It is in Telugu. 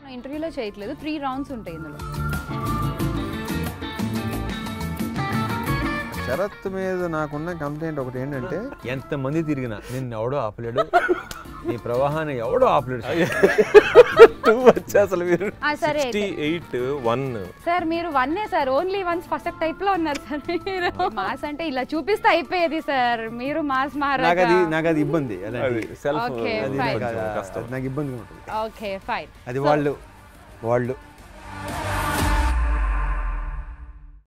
ఇంటర్వ్యూలో చేయట్లేదు త్రీ రౌండ్స్ ఉంటాయి ఇందులో శరత్ మీద నాకున్న కంప్లైంట్ ఒకటి ఏంటంటే ఎంతమంది తిరిగినా నిన్ను ఎవడో ఆపలేడు నీ ప్రవాహాన్ని ఎవడో ఆపలేడు టూ వచ్చి అసలు మీరు ఆ, సరే సిక్స్టీ ఎయిట్ వన్ సార్ మీరు వన్నే sir only once first type లో ఉన్నారు సార్ మీరు మాస్ అంటే ఇలా చూపిస్తే అయిపోయేది సార్ మీరు మాస్ నాకు అది మహారాజా నాకు అది ఇబ్బంది అది అలాంటి సెల్ఫ్ Okay, అది fine. నాకు కొంచెం అది- కష్టం అది నాకు ఇబ్బందిగా ఉంటుంది ఓకే ఫైన్ అది వాళ్ళు వాళ్ళు